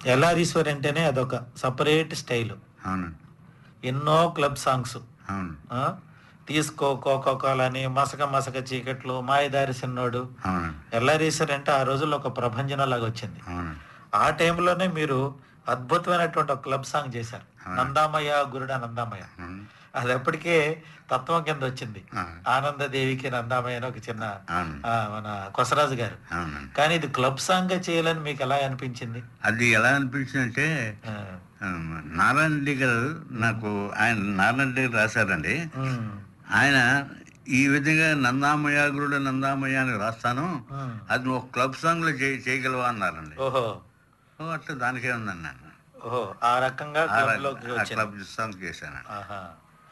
ఎల్ఆరీశ్వరి అంటేనే అదొక separate style అవునండి ఎన్నో క్లబ్ సాంగ్స్ అవును ఆ? తీసుకో కోకో కోలని మసక మసక చీకట్లు మాయదారి సిన్నోడు అవునండి ఎల్ఆరీశ్వరి అంటే ఆ రోజుల్లో ఒక ప్రభంజనం లాగా వచ్చింది అవునండి ఆ టైంలోనే మీరు అద్భుతమైనటువంటి ఒక క్లబ్ సాంగ్ చేశారు అవును. నందామయ్య గురుడ నందామయ్య అవును. అది ఎప్పటికే తత్వం కింద వచ్చింది ఆ, ఆనందదేవికి నందామయ్య అని ఒక చిన్న అవును ఆ, మన కొసరాజు గారు అవునండి కానీ ఇది క్లబ్ సాంగ్ గా చేయాలని మీకు ఎలా అనిపించింది అది ఎలా అనిపించిందంటే ఆ, ఆ, నారాయణ రెడ్డి గారు నాకు ఆయన నారాయణ రెడ్డి గారు రాశారండి ఉమ్, ఆయన ఈ విధంగా నందామయాగురుడు నందామయ్య అని రాస్తాను ఉమ్. అది నువ్వు క్లబ్ సాంగ్ లో చేయ చేయగలవా అన్నారండి ఓహో ఓ, అట్లా దానికే ఉందన్నాను ఓహో ఆ రకంగా ఆ క్లబ్ రక- లోకి ఆ వచ్చింది క్లబ్ సాంగ్ చేశాను ఆహా